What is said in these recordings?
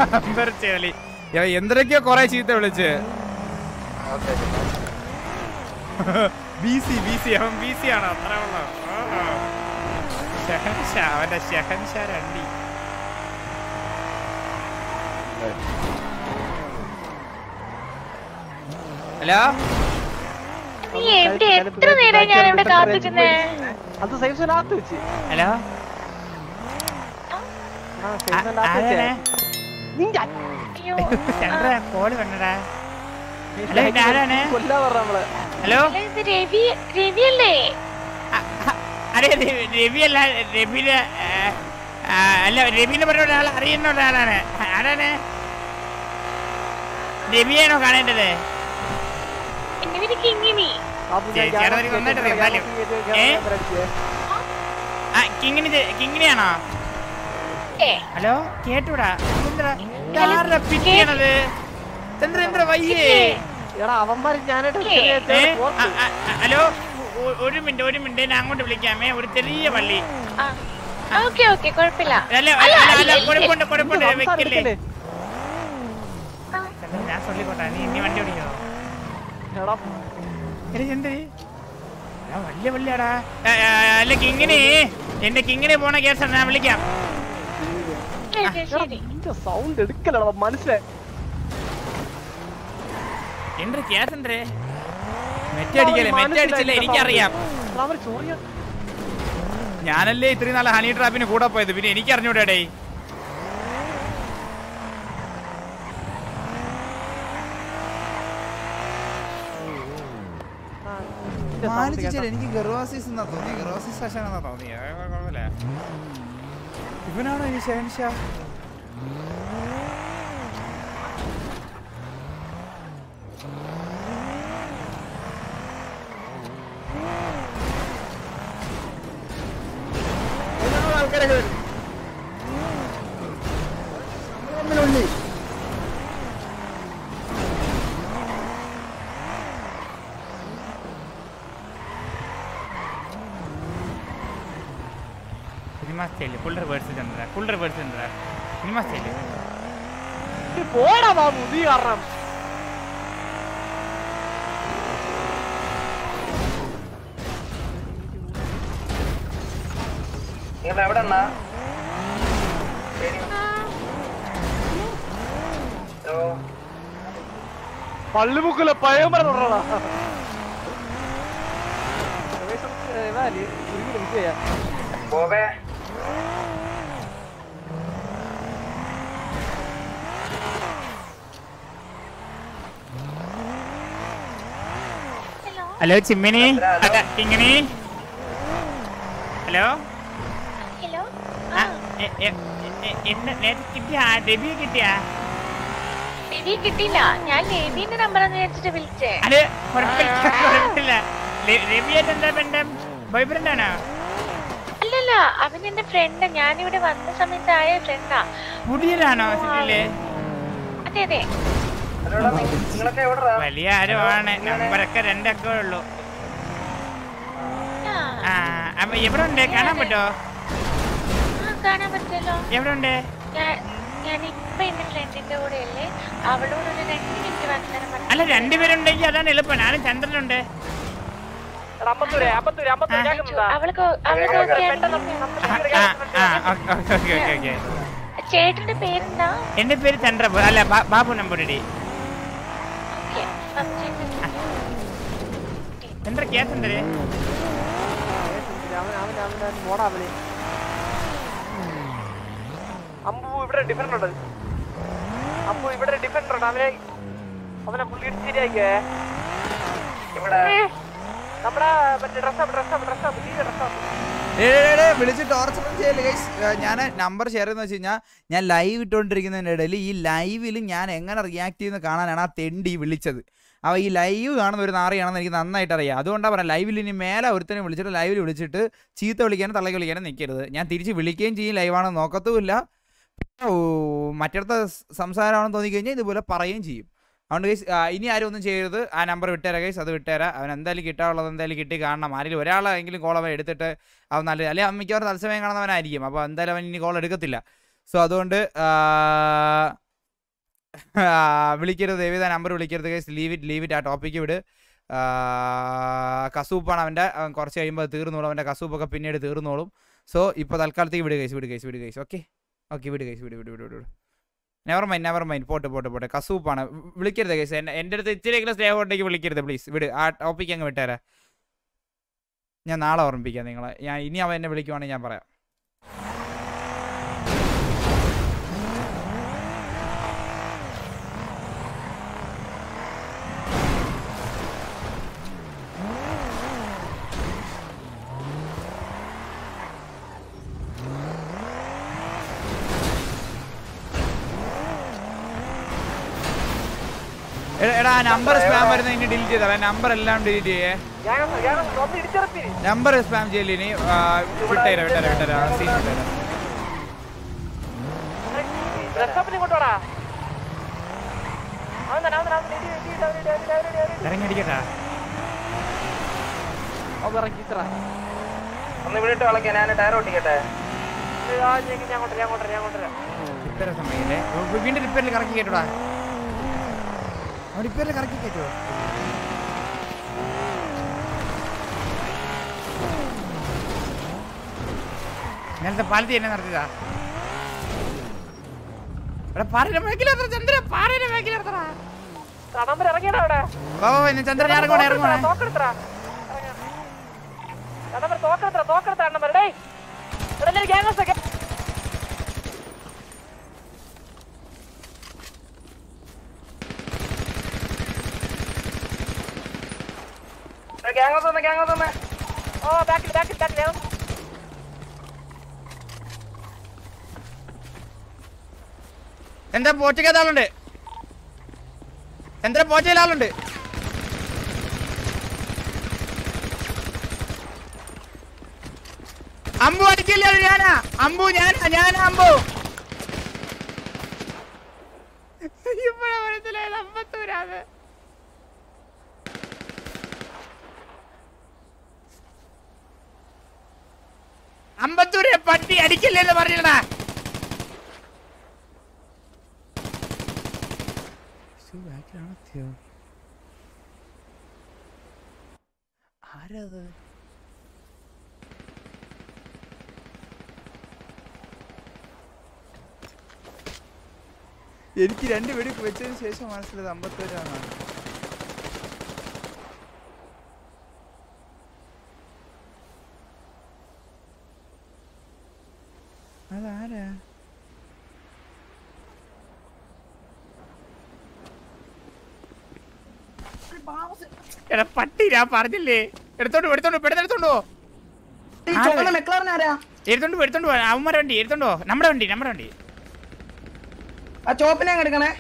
അമ്പരച്ച കളി എടാ, എന്തിനൊക്കെയോ കൊറേ ചീത്ത വിളിച്ച് ബി സി ബി സി അവൻ ബി സി ആണ് അത്ര ഉള്ളു ഷഹൻഷാ അവന്റെ ഷഹൻഷാ രണ്ടി ഹലോ നീ എവിടെ എത്ര നേരം ഞാൻ ഇവിടെ കാത്തിക്കുന്നേ അത് സേഫ് സോനകത്ത് വെച്ച് ഹലോ ആ സേഫ് സോനകത്ത് വെച്ചേ ആരാണ് നിന്റെ അയ്യോ ചന്ദ്ര കോള് വന്നടാ ഹലോ ഇത് ആരാണ് കൊല്ലാ പറഞ്ഞ നമ്മള് ഹലോ അല്ല, ഇത് രവി രവി അല്ലേ അതെ രവി- രവിയല്ല രവിയുടെ ആ, ആ, അല്ല രവിന്ന് പറഞ്ഞ ഒരാൾ അറിയുന്ന ഒരാളാണ് ആരാണ് രവിയാണോ കാണേണ്ടത് എന്റെ പേര് കിങ്ങിണി ബാബു ഞാൻ ചേച്ചി, ഗ്യാസ് അവിടെ നന്നായിട്ട് കയറ്റി അറിയാം. ഗ്യാസ് കയറ്റി ഏ? ഗ്യാസ് നമ്പർ അടിച്ചേ. ആ കിങ്ങിണി ഇത്- കിങ്ങിണിയാണോ ഏ ഹലോ കേട്ടൂടാ ഇതെന്താ? ഇതാരുടെ പിറ്റിയാണത് ചന്ദ്ര എന്താ വയ്യേ എടാ അവന്മാര് ഞാനായിട്ട് ഏ? ഏ? ആ, ആ, ആ, ഹലോ ഒ- ഒരു മിനിറ്റ് ഒരു മിനിറ്റ് ഞാൻ അങ്ങോട്ട് വിളിക്കാമേ ഒരു ചെറിയ പള്ളി ആ ഓക്കെ ഓക്കെ കുഴപ്പമില്ല അല്ല അല്ല, അല്ല അല്ല ഇല്ല, കുഴപ്പമുണ്ട് കുഴപ്പമുണ്ട് വെക്കല്ലേ എടുക്കല്ലേ ആ, ചന്ദ്ര, ഞാൻ ചൊല്ലിക്കോട്ടെ നീ നീ വണ്ടി ഓടിക്കോ എടാ എടി ചന്ദ്രി ആ, വലിയ പള്ളിയാടാ ആ, ആ, അല്ല കിങ്ങിണി എന്റെ കിങ്ങിണി പോണ കേസാണ് ഞാൻ വിളിക്കാം ശരി ശരി നിന്റെ സൗണ്ട് എടുക്കലടാ മനസ്സിലായി എന്ത് കേസ് എന്തേ മെറ്റടിക്കല്ലേ മെറ്റടിച്ചില്ല എനിക്കറിയാം അവര് ചോറിയ ഞാനല്ലേ ഇത്രയും നാളെ ഹണി ട്രാപ്പിന് കൂടെ പോയത് പിന്നെ എനിക്ക് അറിഞ്ഞൂടേ മാനിച്ചില്ല എനിക്ക് ഗർവാസിസ് എന്നാ തോന്നി ഗർവാസിസ് ശശാനെന്നാ തോന്നി അത് കുഴപ്പമില്ല ഇവനാണോ ഈ Shahenshah cinema style full reverse Chandra full reverse Chandra cinema style പോടാ ബാബു നീ കാരണം നിങ്ങൾ എവിടെ അണ്ണാ ഓ പള്ളിമുക്കിലെ പഴയമ്പരം തുടരണ ബോബേ ഹലോ ഹലോ ചിമ്മിനി അല്ല കിങ്ങിണി ഹലോ ഹലോ ആ, ആ എ- എ- എ- എന്നെ നേരത്തെ കിട്ടിയാ ഡെബിയെ കിട്ടിയാ രവി കിട്ടിയില്ല ഞാൻ രവിന്റെ നമ്പറാന്ന് വിചാരിച്ചിട്ട് വിളിച്ചേ അത് കുഴപ്പമില്ല കുഴപ്പമില്ല രെ- രവിയായിട്ട് എന്താ ബന്ധം ബോയ് ഫ്രണ്ട് ആണോ അല്ലല്ല അവൻ എന്റെ ഫ്രണ്ട് ഞാനിവിടെ വന്ന സമയത്ത് ആയ ഫ്രണ്ടാ പുതിയതാണോ സിറ്റിയില് അതെ അതെ ഹലോടാ നിങ്ങളൊക്കെ എവിടെ വലിയ ആരോ ആണ് നമ്പറൊക്കെ രണ്ടൊക്കെ ഉള്ളൂ ആ ആ അപ്പൊ എവിടെ ഉണ്ട് കാണാൻ പറ്റോ ആ, കാണാൻ പറ്റുമല്ലോ എവിടെ ഉണ്ട് ഞാൻ ഞാനിപ്പൊ എന്റെ ഫ്രണ്ടിന്റെ കൂടെ അല്ലേ അവളോട് ഒരു രണ്ട് മിനിറ്റ് വർത്തമാനം പറഞ്ഞു അല്ല രണ്ടുപേരുണ്ടെങ്കിൽ അതാണ് എളുപ്പം ഞാനും ചന്ദ്രനുണ്ട് അമ്പത്തൂര് അമ്പത്തൂര് അമ്പത്തൂര് ആ. കേൾക്കുന്നുണ്ടാ അവൾക്ക് അവൾക്ക് ഓക്കെ ആ ആ ഓക്കെ ഓക്കെ ഓക്കെ ഓക്കെ ചേട്ടന്റെ പേരെന്താ എന്റെ പേര് ചന്ദ്രപു അല്ല ബാ- ബാബു നമ്പൂരി ഓക്കെ ചന്ദ്ര കേസ് എന്തേ അവൻ അവൻ അവൻ മോടാ അവന് അമ്പു ഇവിടെ ഡിഫറൻറ്റ് ഉണ്ട് അമ്പു ഇവിടെ ഡിഫറൻറ്റ് ഉണ്ട് അവനെ അവനെ പുള്ളി ഇട്ട് ശരിയാക്കിയേ ഇവിടെ നമ്മുടെ മറ്റേ ഡ്രസ്സപ്പ് ഡ്രസ്സപ്പ് ഡ്രസ്സപ്പ് നീ ഡ്രസ്സപ്പ് വിളിച്ച് ടോർച്ചർ ചെയ്യല്ലേ ഗൈസ് ഞാൻ നമ്പർ ഷെയർ ചെയ്യുന്ന വെച്ച് കഴിഞ്ഞാൽ ഞാൻ ലൈവ് ഇട്ടുകൊണ്ടിരിക്കുന്നതിൻ്റെ ഇടയിൽ ഈ ലൈവിൽ ഞാൻ എങ്ങനെ റിയാക്ട് ചെയ്യുന്നത് കാണാനാണ് ആ തെണ്ടി വിളിച്ചത് അപ്പോൾ ഈ ലൈവ് കാണുന്ന ഒരു നാറിയാണെന്ന് എനിക്ക് നന്നായിട്ട് അറിയാം അതുകൊണ്ടാണ് പറയാം ലൈവിൽ ഇനി മേലെ ഒരുത്തനെ വിളിച്ചിട്ട് ലൈവിൽ വിളിച്ചിട്ട് ചീത്ത വിളിക്കാനും തള്ളക്ക് വിളിക്കാനും നിൽക്കരുത് ഞാൻ തിരിച്ച് വിളിക്കുകയും ചെയ്യും ലൈവാണെന്ന് നോക്കത്തുമില്ല ഓ മറ്റിടത്ത സംസാരമാണെന്ന് തോന്നിക്കഴിഞ്ഞാൽ ഇതുപോലെ പറയുകയും ചെയ്യും അതുകൊണ്ട് ഗൈസ് ഇനി ആരും ഒന്നും ചെയ്യരുത് ആ നമ്പർ വിട്ടുതരാം ഗൈസ് അത് വിട്ടുതരാം അവൻ എന്തായാലും കിട്ടാനുള്ളത് എന്തായാലും കിട്ടി കാണണം ആരെങ്കിലും ഒരാളെങ്കിലും കോൾ അവൻ എടുത്തിട്ട് അവൻ നല്ല അല്ലെങ്കിൽ അവൻ മിക്കവാറും തത്സമയം കാണുന്നവനായിരിക്കും അപ്പോൾ എന്തായാലും അവൻ ഇനി കോൾ എടുക്കത്തില്ല സോ അതുകൊണ്ട് ആ, വിളിക്കരുത് ദയവേദ നമ്പർ വിളിക്കരുത് case leave it leave it ആ ടോപ്പിക്ക് വിട് ആ, കസൂപ്പാണ് അവൻ്റെ അവൻ കുറച്ച് കഴിയുമ്പോൾ അത് തീർന്നോളും അവൻ്റെ കസൂപ്പൊക്കെ പിന്നീട് തീർന്നോളും സോ ഇപ്പോൾ തൽക്കാലത്തേക്ക് വിട് കേസ് വിട് കേസ് വിട് കേസ് ഓക്കെ ഓക്കെ വിട് കേസ് വിട് വിട് വിട് വിട് നെവർ മൈൻഡ് നെവർ മൈൻഡ് പോട്ടെ പോട്ടെ പോട്ടെ കസൂപ്പാണ് വി- വിളിക്കരുത് കേസ് എൻ്റെ എൻ്റെ അടുത്ത് ഇച്ചിരിയെങ്കിലും സ്നേഹം ഉണ്ടെങ്കിൽ വിളിക്കരുത് പ്ലീസ് വിട് ആ ടോപ്പിക്ക് അങ്ങ് വിട്ടേരാ ഞാൻ നാളെ ഓർമ്മിപ്പിക്കാം നിങ്ങളെ ഞാൻ ഇനി അവൻ എന്നെ വിളിക്കുവാണെങ്കിൽ ഞാൻ പറയാം എടാ- എടാ നമ്പർ സ്പാം വരുന്ന ഇനി ഡിലീറ്റ് ചെയ്താ നമ്പർ എല്ലാം ഡിലീറ്റ് ചെയ്യേ ഗ്യാങ് ഗ്യാങ് ഒന്ന് ഇടിച്ചിറപ്പി നമ്പർ സ്പാം ചെയ്യില്ല ഇനി ആ, വിട്ടേരാ വിട്ടേരാ വിട്ടേരാ സീൻ വിട്ടേരാ ഡ്രസ്സപ്പിനെ കൊണ്ടുപോടാ അവൻ തന്നെ അവൻ തന്നെ അവൻ തന്നെ. ഇടി, ഇടി, ഇടി, അവൻ ഇടി, അവൻ ഇടി, അവൻ ഇടി, അവൻ ഇടി. ഇറങ്ങി അടിക്കട്ടാ അവൻ ഇറങ്ങി ഇത്ര. ഒന്ന് ഇവിടെ ഇട്ട് കളക്കാം ഞാൻ ടയർ ഓട്ടിക്കട്ടെ ഇത് ആ ഞാൻ ഞാൻ കൊണ്ടുവരാം, ഞാൻ കൊണ്ടുവരാം, ഞാൻ കൊണ്ടുവരാം. റിപ്പയർ സമയല്ലേ വീണ്ടും റിപ്പയറിൽ കറക്കി കേട്ടോടാ അവൻ റിപ്പയറിൽ കറക്കി കേട്ടോ നേരത്തെ പാലത്തി എന്നെ നടത്തിയതാ എടാ പാറയുടെ ബാക്കിലെത്ര ചന്ദ്ര പാറയുടെ ബാക്കിലെത്തടാ കടമ്പർ ഇറങ്ങിയടാ അവിടെ വാ വാ, വാ, ഇനി ചന്ദ്രൻ ഇറങ്ങണേ ഇറങ്ങണേ തോക്കെടുത്തടാ കടമ്പർ തോക്കെടുത്തടാ തോക്കെടുത്ത കടമ്പർ ഡേയ് ഇവിടെ എന്തൊരു ഗ്യാങ് ഹൗസ് ഒക്കെ ഗ്യാങ് ഹൗസ് വന്നേ ഗ്യാങ് ഹൗസ് വന്നേ ഓ ബാക്കിൽ ബാക്കിൽ ബാക്കിൽ എന്താ പോച്ചയ്ക്കകത്ത് ആളുണ്ട് ചന്ദ്ര പോച്ചയിൽ ആളുണ്ട് അമ്പു അടിക്കില്ല അത് ഞാനാ അമ്പു ഞാനാ ഞാനാ അമ്പു ഇപ്പഴാ മനസ്സിലായത് അമ്പത്തൂരാത് അമ്പത്തൂരെ പട്ടി അടിക്കില്ലെന്ന് പറഞ്ഞിടാ ആരത് എനിക്ക് രണ്ട് വെടി വെച്ചതിന് ശേഷം മനസ്സിലായത് അമ്പത്തേഴാണ് അതാരാ എടാ പട്ടി ഞാൻ പറഞ്ഞില്ലേ എടുത്തോണ്ട് പോ, എടുത്തോണ്ട് പോ, പെട്ടെന്ന് എടുത്തോണ്ട് പോ ചുവന്ന മെക്ലാറിൻ ആരാ എടുത്തോണ്ട് പോ, എടുത്തോണ്ട് പോ അവന്മാരെ വണ്ടി എടുത്തോണ്ട് പോ നമ്മുടെ വണ്ടി നമ്മുടെ വണ്ടി ആ ചോപ്പിനെ അങ്ങ് എടുക്കണേ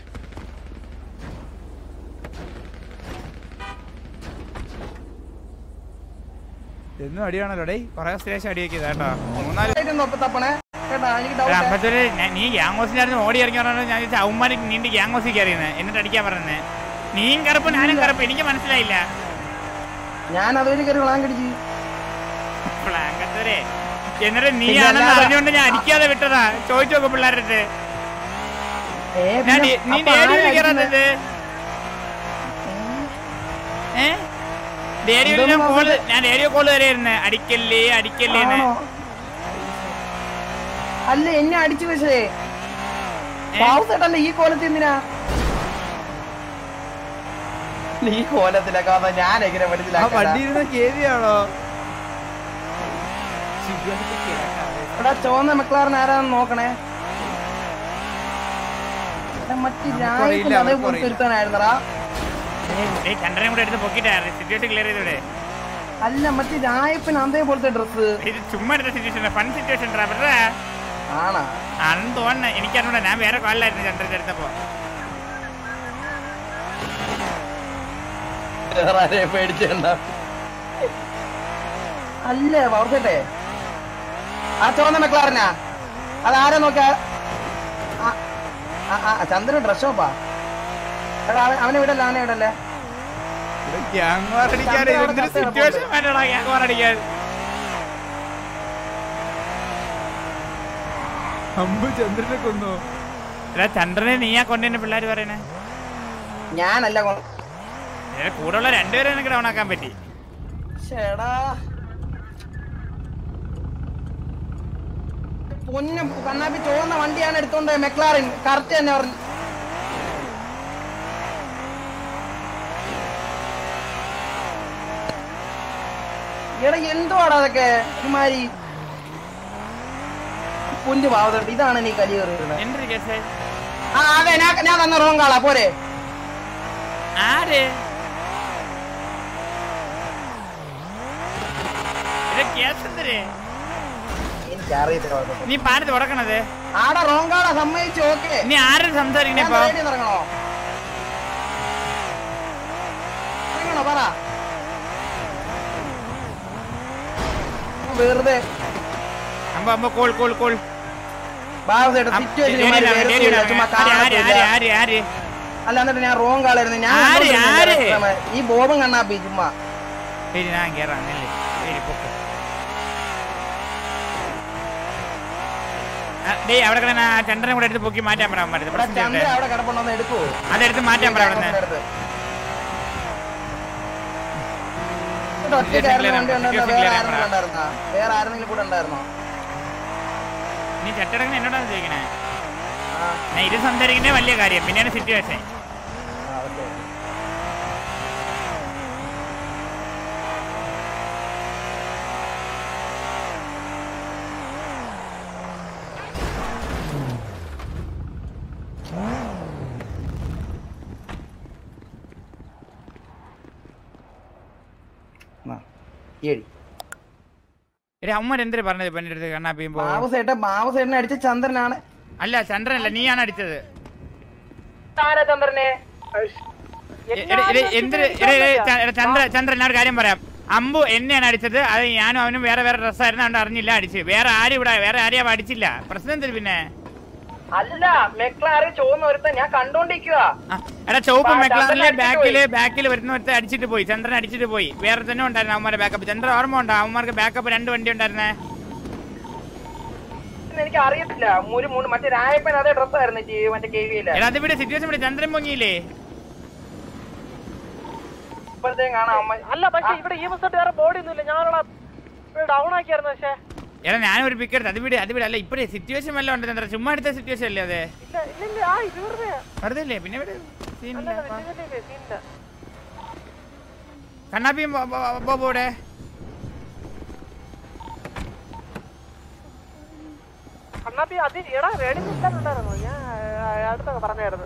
എന്നും അടിയാണല്ലോ ഡേ കൊറേ ശേഷം അടി വെക്കിയത് കേട്ടോ മൂന്നാല് ആയിട്ടൊന്ന് ഒപ്പ് തപ്പണേ കേട്ടാ എനിക്ക് എടാ, ഡൗട്ട് അപ്പത്തൊരു ഞാൻ- നീ ഗ്യാങ് ഹൗസിലായിരുന്നു ഓടി ഇറങ്ങി പറഞ്ഞാൽ ഞാൻ ചോദിച്ചാൽ അവന്മാര് നീണ്ട് ഗ്യാങ് ഹൗസിൽ കയറിയെന്ന് എന്നിട്ട് അടിക്കാൻ പറഞ്ഞത് നീയും കറുപ്പ് ഞാനും കറുപ്പ് എനിക്ക് മനസ്സിലായില്ല ഞാൻ അതുവഴി കയറി വിളാൻ കടിച്ച് പ്ലാങ്കത്തരെ എന്നിട്ട് നീ പിന്നെ ആണെന്ന് അല്ലാതെ- അറിഞ്ഞുകൊണ്ട് ഞാൻ അടിക്കാതെ വിട്ടതാ ചോദിച്ചു നോക്കും പിള്ളേരുടെ അടുത്ത് ഏ, ഞാൻ പിന്നെ ഡി- നീ അപ്പൊ ആരാ ഡേഡിയിൽ അടിക്കുന്നെ? കയറാത്തത് ഏ ഡേഡിയിൽ ഞാൻ ഇതൊന്നും കോള് ഞാൻ റേഡിയോ കോള് വരെയായിരുന്നു അടിക്കല്ലേ അടിക്കല്ലേ എന്ന് ആണോ? അല്ല എന്നെ അടിച്ചു വെച്ചേ ഏ? പാവസേട്ടല്ല ഈ കോലത്തിൽ എന്തിനാ ഈ കോലത്തിലൊക്കെ വന്നാ ഞാൻ എങ്ങനെ ആ മനസ്സിലാക്കാം വണ്ടി ഇരുന്ന കേവിയാണോ എടാ ചോന്ന മെക്ലാറിന് ആരാന്ന് നോക്കണേ എടാ, മറ്റേ നമുക്കറിയില്ല, രായത്തിന്റെ അതേപോലെ നമുക്കറിയില്ല. ഒരുത്തനായിരുന്നടാ ഏയ് ചന്ദ്രനെ കൂടെ എടുത്ത് പൊക്കിട്ടായിരുന്നു സിറ്റുവേഷൻ ക്ലിയർ ചെയ്തൂടെ അല്ല മറ്റേ രായപ്പൻ അതേപോലത്തെ ഡ്രസ് ഇത് ചുമ്മാ എടുത്ത സിറ്റുവേഷൻ ഫൺ സിറ്റുവേഷൻ വെറുതെ ആണാ ആണെന്ന് തോന്നുന്നു എനിക്കറിഞ്ഞൂടാ ഞാൻ വേറെ കോളിലായിരുന്നു ചന്ദ്രന്റെ അടുത്തപ്പോ വേറെ ആരെയും പേടിച്ചണ്ട അല്ല പവർസേട്ടെ ആ ചുവന്ന മെക്ലാറിനാ അതാരാ നോക്ക ചന്ദ്രൻ ഡ്രസ് ഷോപ്പാ എടാ അവൻ- അവനെ വിടല്ലേ അവനെ വിടല്ലേ ഗ്യാങ് വാർ അടിക്കാൻ ചന്ദ്രൻ അവിടെ എന്തൊരു കത്ത് സിറ്റുവേഷൻ വേണ്ടടാ ഗ്യാങ് വാർ അടിക്കാൻ അമ്പ് ചന്ദ്രനെ കൊന്നു എടാ ചന്ദ്രനെ നീയാ കൊണ്ടുതന്നെ പിള്ളേർ പറയണേ ഞാനല്ല കൊ- ഇതിന്റെ കൂടെയുള്ള രണ്ടുപേരെ എനിക്ക് ഡൗൺ ആക്കാൻ പറ്റി ശ്ശെടാ. പൊന്നും കണ്ണാപ്പി ചുവന്ന വണ്ടിയാണ് എടുത്തോണ്ട് മെക്ലാറിൻ കറക്റ്റ് തന്നെ പറഞ്ഞു എടാ എന്തുവാടാ അതൊക്കെ ഇമാരി പുല്ല് പാവതുണ്ട് ഇതാണ് നീ കലി കയറുന്നത് എന്റെ ഒരു കേസ് ആ അതെ ഞാൻ ഞാൻ തന്ന റോങ് കാളാ പോരെ ആര് ഇത് കേസ് എന്തര് എനിക്കറിയത്തില്ല അതൊക്കെ. നീ പാര് തുടക്കണത് ആടെ റോങ് കാളാ സമ്മതിച്ചു ഓക്കെ നീ ആരും സംസാരിക്കണേ ഞാൻ ഇപ്പൊ റേഡിയോ ഇറങ്ങണോ ഇറങ്ങണോ പറ വെറുതെ അമ്പ അമ്പ കോൾ കോൾ കോൾ ബാബുസേട്ടാ സിറ്റുവേഷൻ ഇമാതിരി വരുന്നില്ല, ചുമ്മാ കാണത്തില്ല. ആര് ആര് അല്ല എന്നിട്ട് ഞാൻ റോങ് കാളായിരുന്നു ഞാൻ ആര്, കണ്ടോണ്ടിരുന്നില്ല ആര്? രക്തമേ. ഈ ബോബും കണ്ണാപ്പി ചുമ്മാ ശരി ഞാൻ കേറാം നെല്ല് ശരി പൊക്കോ ആ, ഡേയ് അവിടെ കിടന്ന ആ ചന്ദ്രനെ കൂടെ എടുത്ത് പൊക്കി മാറ്റാൻ പറയാൻ പറ്റും ഇവിടെ ചന്ദ്ര അവിടെ കിടപ്പുണ്ടോന്ന് എടുക്കുവോ അതെടുത്ത് മാറ്റാൻ പറയാം അവിടെ അടുത്ത്. ഇവിടെ ഒറ്റയ്ക്കായിരുന്നു വണ്ടി ഉണ്ടായിരുന്നോ? വേറെ ആരെങ്കിലും ഉണ്ടായിരുന്നോ? വേറെ ആരെങ്കിലും കൂടെ ഉണ്ടായിരുന്നോ നീ ചട്ടടങ്ങനെ എന്നോടാണ് ചോദിക്കണേ ആ, ഞാൻ ഇത് സംസാരിക്കുന്നേ വലിയ കാര്യം പിന്നെയാണ് സിറ്റുവേഷൻ ആ, ഓക്കേ. ആ, ഏഴ്. ഒരു അമ്മ എന്തിനാ പറഞ്ഞത് ഇപ്പൊ എന്റെ അടുത്ത് കണ്ണാപ്പിയുമ്പോ ബാബു സേട്ടൻ ബാബു സേട്ടനെ അടിച്ച ചന്ദ്രനാണ് അല്ല ചന്ദ്രനല്ല നീയാണ് അടിച്ചത് ആരാ ചന്ദ്രനെ എ- എടേ- എടേ, എന്തിന് എടേ, എടേ, ച- എടേ, ചന്ദ്ര ചന്ദ്രൻ ഞാൻ ഒരു കാര്യം പറയാം അമ്പു എന്നെയാണ് അടിച്ചത് അത് ഞാനും അവനും വേറെ വേറെ ഡ്രസ്സായിരുന്നു അതുകൊണ്ട് അറിഞ്ഞില്ല അടിച്ച് വേറെ ആരും ഇവിടെ വേറെ ആരെയും അവൻ അടിച്ചില്ല പ്രശ്നം എന്തിന് പിന്നെ അല്ല മെക്ലാറി ചോന്ന ഒരുത്തൻ ഞാൻ കണ്ടോണ്ടിരിക്കുക ആ, എടാ ചുവപ്പ് ആ, മെക്ലാറിലെ ചന്ദ്രൻ ബാക്കില് അടിച്ചിട്ട് ബാക്കിൽ വരുന്ന ഒരുത്ത അടിച്ചിട്ട് പോയി ചന്ദ്രൻ അടിച്ചിട്ട് പോയി വേറെ തന്നെ ഉണ്ടായിരുന്നു അവന്മാരെ ബാക്കപ്പ് ചന്ദ്രൻ ഓർമ്മ ഉണ്ടോ അവന്മാർക്ക് ബാക്കപ്പ് രണ്ട് വണ്ടി ഉണ്ടായിരുന്നേ എനിക്ക് അറിയത്തില്ല ഒരു മൂന്ന് മറ്റേ രായപ്പൻ അതേ ഡ്രസ്സായിരുന്നു മറ്റേ കെ വിയില് എടാ അത് ഇവിടെ സിറ്റുവേഷൻ ഇവിടെ ചന്ദ്രൻ പൊങ്ങിയില്ലേ ഇപ്പോഴത്തേക്കും കാണാം അമ്മ അല്ല പക്ഷെ ഇവിടെ ഈ ബസ് വേറെ ബോഡി ഒന്നുമില്ല ഞാനുള്ള ഡൗൺ ആക്കിയായിരുന്നു പക്ഷേ എടാ ഞാനും ഒരു പിക്ക് എടുത്ത് അത് ഇവിടെ അത് ഇവിടെ അല്ല ഇപ്പഴേ സിറ്റുവേഷൻ വല്ലതും ഉണ്ട് ചന്ദ്ര ചുമ്മാ എടുത്ത സിറ്റുവേഷൻ അല്ലേ അതെ ഇല്ല ഇല്ല ഇല്ല ആ ഇത് വെറുതെ വെറുതെ അല്ലേ പിന്നെ ഇവിടെ scene അല്ല ഇല്ല. സീനില്ല സീനില്ല കണ്ണാപ്പിയും ബോ- ബോ- ബോബോ ഇവിടെ കണ്ണാപ്പി അത് എടാ റേഡി നിൽക്കാനുണ്ടായിരുന്നു ഞാൻ ആ, അടുത്തൊക്കെ പറഞ്ഞായിരുന്നു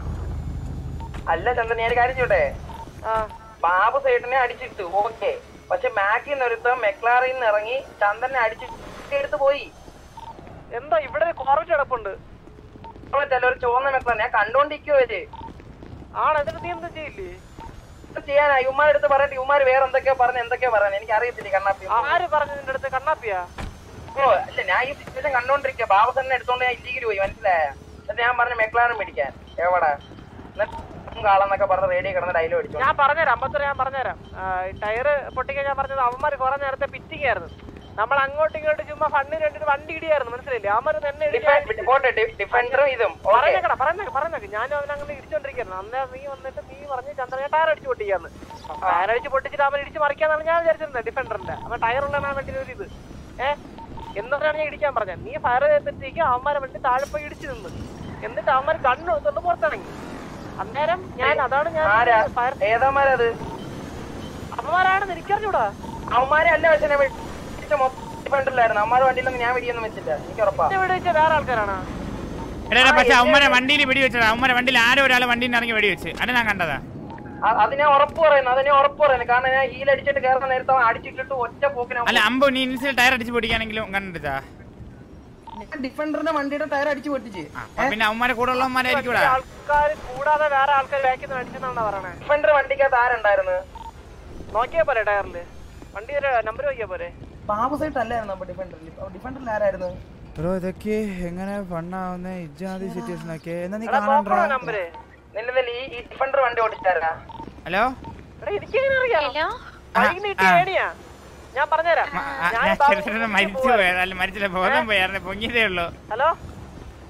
അല്ല ചന്ദ്രൻ ഞാൻ ഒരു കാര്യം ചോട്ടെ ആ ബാബു സൈഡിനെ അടിച്ചിട്ടു ഓക്കെ പക്ഷെ മാക്കിൽ നിന്ന് ഒരുത്തൻ മെക്ലാറിൽ നിന്ന് ഇറങ്ങി ചന്ദ്രനെ അടിച്ചിട്ട് എടുത്ത് പോയി എന്താ ഇവിടെ കോററ്റ് കിടപ്പുണ്ട് ചില ഒരു ചുവന്ന മെക്ലാർ ഞാൻ കണ്ടോണ്ടിരിക്കുവോ അവര് ആണ് എന്നിട്ട് നീ എന്താ ചെയ്യില്ലേ ഇത് ചെയ്യാനാ ഇവന്മാരുടെ അടുത്ത് പറയട്ടെ ഇവന്മാര് വേറെ എന്തൊക്കെയാ പറഞ്ഞ എന്തൊക്കെയാ പറയാൻ എനിക്ക് അറിയത്തില്ല കണ്ണാപ്പി ആര് പറഞ്ഞു നിന്റെ അടുത്ത് കണ്ണാപ്പിയാ ഓ അല്ല ഞാൻ ഈ സിറ്റുവേഷൻ കണ്ടോണ്ടിരിക്കുക ബാബു തന്നെ എടുത്തോണ്ട് ഞാൻ ഇല്ലീഗിൽ പോയി മനസ്സിലായ എന്നിട്ട് ഞാൻ പറഞ്ഞ മെക്ലാറും മേടിക്കാൻ എവിടെ കാളെന്നൊക്കെ പറഞ്ഞ് റേഡിയോ കിടന്ന് ഡയലോഗ് അടിച്ചു ഞാൻ പറഞ്ഞുതരാം അമ്പത്തര ഞാൻ പറഞ്ഞുതരാം ടയറ് പൊട്ടിക്കാൻ ഞാൻ പറഞ്ഞത് അവന്മാർ കുറെ നേരത്തെ പിറ്റിംഗ് ആയിരുന്നു നമ്മൾ അങ്ങോട്ടും ഇങ്ങോട്ടും ചുമ്മാ ഫണ്ണിന് വേണ്ടിട്ട് വണ്ടി ഇടിയായിരുന്നു മനസ്സിലായില്ലേ അവന്മാർ തന്നെ ഇടിക്കാൻ പോട്ടെ ഡിഫൻഡറും ഇതും ഓക്കെ പറഞ്ഞേക്കടാ പറഞ്ഞേക്ക് പറഞ്ഞേക്ക് ഞാനും അവൻ അങ്ങനെ ഇടിച്ചോണ്ടിരിക്കുന്നു അന്നേരം നീ വന്നിട്ട് നീ പറഞ്ഞ് ചന്ദ്രനെ ടയർ അടിച്ച് പൊട്ടിക്കാന്ന് ടയർ അടിച്ച് പൊട്ടിച്ചിട്ട് അവൻ ഇടിച്ച് മറിക്കാന്നാണ് ഞാൻ വിചാരിച്ചിരുന്നത് ഡിഫൻഡറിന്റെ അവൻ ടയർ ഉള്ളതാണ് വേണ്ടി ഒരു ഇത് ഏ എന്നിട്ടാണ് ഞാൻ ഇടിക്കാൻ പറഞ്ഞത് നീ ഫയർ ചെയ്തപ്പോഴത്തേക്ക് അവന്മാരെ വേണ്ടി താഴെ പോയി ഇടിച്ചു നിന്ന് എന്നിട്ട് അവന്മാർ കണ്ണു എടുത്തോണ്ട് പുറത്തിറങ്ങി അന്നേരം ഞാൻ അതാണ് ഞാൻ ആരാ ഫയർ ഏതാമാരത് അവന്മാരാണെന്ന് എനിക്കറിഞ്ഞൂടാ അവന്മാരെ അല്ല പക്ഷെ ഞാൻ വെച്ച മൊത്തം ഡിഫൻഡറിലായിരുന്നു അവന്മാർ വണ്ടിയിലൊന്നും ഞാൻ വെടിയൊന്നും വെച്ചില്ല എനിക്ക് ഉറപ്പാ എന്നെ ഇവിടെ വെച്ച വേറെ ആൾക്കാരാണ് എടാ എടാ, പക്ഷെ അവന്മാരെ വണ്ടിയിൽ വെടി വെച്ചതാ അവന്മാരെ വണ്ടിയിൽ ആരോ ഒരാൾ വണ്ടിയിൽ നിന്ന് ഇറങ്ങി വെടി വെച്ച് അത് ഞാൻ കണ്ടതാ അ- അത് ഞാൻ ഉറപ്പ് പറയുന്നു അത് ഞാൻ ഉറപ്പ് പറയുന്നു കാരണം ഞാൻ ഹീൽ അടിച്ചിട്ട് കയറുന്ന നേരത്തെ അവൻ അടിച്ചിട്ടിട്ട് ഒറ്റ പോക്കിന് അവൻ അല്ല അമ്പോ നീ ഇൻസിൽ ടയർ അടിച്ച് പൊടിക്കാനെങ്കിലും കണ്ടിട്ടാ ഞാൻ ഡിഫൻഡറിന്റെ വണ്ടിയുടെ ടയർ അടിച്ചു പൊട്ടിച്ച് പിന്നെ അവന്മാരെ കൂടെ ഉള്ളവന്മാരായിരിക്കും ഇവിടെ ആൾക്കാർ കൂടാതെ വേറെ ആൾക്കാർ ബാക്കിൽ നിന്ന് അടിച്ചെന്നാണ് പറയണേ ഡിഫൻഡർ വണ്ടിക്കകത്ത് ആരുണ്ടായിരുന്നു നോക്കിയാ പോരെ ടയറില് വണ്ടി നമ്പർ നോക്കിയാ പോരെ ബാബു സൈറ്റ് അല്ലായിരുന്നു അപ്പൊ ഡിഫൻഡറിൽ ഡിഫൻഡറിൽ ആരായിരുന്നു ബ്രോ ഇതൊക്കെ എങ്ങനെ ഫണ്ണാവുന്ന ഇജാതി സിറ്റുവേഷൻ ഒക്കെ എന്നാ നീ എടാ നോക്കണോ കാണണ്ടാ നമ്പര് നിന്റെ ഈ ഈ ഡിഫൻഡർ വണ്ടി ഓടിച്ചാരാ ഹലോ എടാ എനിക്കെങ്ങനെ അറിയാം ഹലോ വഴി നീട്ടി ആ. ഏണിയാ ഞാൻ പറഞ്ഞുതരാം ആ, ഞാൻ ഞാൻ ബാബു ചെറുതിന് മരിച്ചു പോയത് അല്ല മരിച്ചില്ല ബോധം പോയായിരുന്നു പൊങ്ങിയതേ ഉള്ളൂ ഹലോ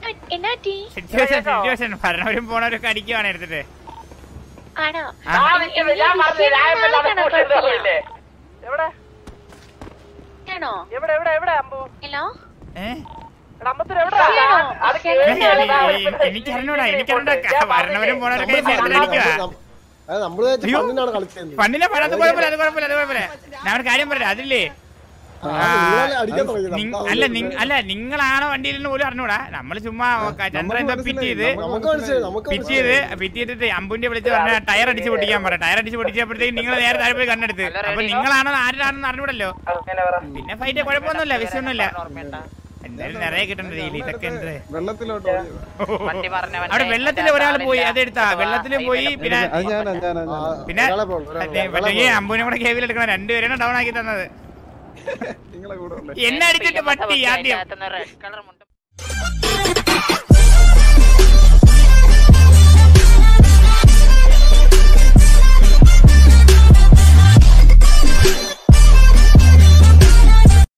എന്നാ ടീ സിറ്റുവേഷൻ സിറ്റുവേഷൻ ഭരണവരും പോണവരൊക്കെ അടിക്കുവാണ് എടുത്തിട്ട് ആണോ ആ. ആ നിൽക്കുന്നത് ഞാൻ പറഞ്ഞില്ലേ ഞാൻ ഇപ്പൊ എല്ലാവരും കൂട്ടി എടുത്ത് പോയില്ലേ എവിടെ ആണോ എവിടെ എവിടെ എവിടെ അമ്പു ഹലോ ഏഹ് എടാ അമ്പത്തൂർ എവിടെ അത് കേറി എനിക്ക് അറിഞ്ഞൂടാ എനിക്ക് അറിഞ്ഞൂടാ ഭരണവരും പോണവരൊക്കെ എടുത്തിട്ട് അടിക്കുവാ നമ്മള് വിചാരിച്ചു അയ്യോ. പന്നിനാണ് കളിച്ചത് പണ്ടിനെ പറ അത് കുഴപ്പമില്ല അത് കുഴപ്പമില്ല അത് കുഴപ്പമില്ല ഞാൻ ഒരു കാര്യം പറയാം അതില്ലേ ആ, നിങ്ങളല്ലേ അടിക്കാൻ തുടങ്ങിയത്. നിങ്ങ- നമുക്ക് അല്ല അതുകൊണ്ട് നിങ്ങ- അല്ല നിങ്ങളാണോ വണ്ടിയിൽ നിന്ന് പോലും അറിഞ്ഞൂടാ നമ്മള് ചുമ്മാ ചന്ദ്രൻ എന്തോ പിറ്റ് ചെയ്ത് നമുക്ക് മനസ്സിലായി നമുക്ക് പിറ്റ് ചെയ്ത് പിറ്റ് ചെയ്തിട്ട് അമ്പുന്റെ വിളിച്ച് പറഞ്ഞ ടയർ അടിച്ച് പൊട്ടിക്കാൻ പറയാം ടയർ അടിച്ച് പൊട്ടിച്ചപ്പോഴത്തേക്ക് നിങ്ങൾ നേരെ താഴെ പോയി കണ്ണെടുത്ത് അപ്പൊ നിങ്ങളാണോ ആരാണെന്ന് അറിഞ്ഞൂടല്ലോ അങ്ങനെ പറ പിന്നെ ഫൈറ്റ് കുഴപ്പമൊന്നുമില്ല വിഷയമൊന്നുമില്ല എന്തായാലും നിറയെ കിട്ടണ്ട രീതിയിൽ ഇതൊക്കെ എന്ത് വെള്ളത്തിലോട്ട് ഓടിയത്. അവിടെ വെള്ളത്തിൽ ഒരാൾ പോയി അതെടുത്താ വെള്ളത്തിൽ പോയി പിന്നെ അത് ഞാനാ, ഞാനാ, ഞാനാ. പിന്നെ ഒരാളെ പോളൂ, ഒരാളെ മറ്റേ- പോളൂ. മറ്റേ ഈ അമ്പുനെ കൂടെ കേവിൽ എടുക്കണം രണ്ടുപേരെയാണ് ഡൗൺ ആക്കി തന്നത് നിങ്ങളെ കൂടെ ഉള്ളെ. എന്നെ അടിച്ചിട്ട് പട്ടി ആദ്യം റെഡ് കളർ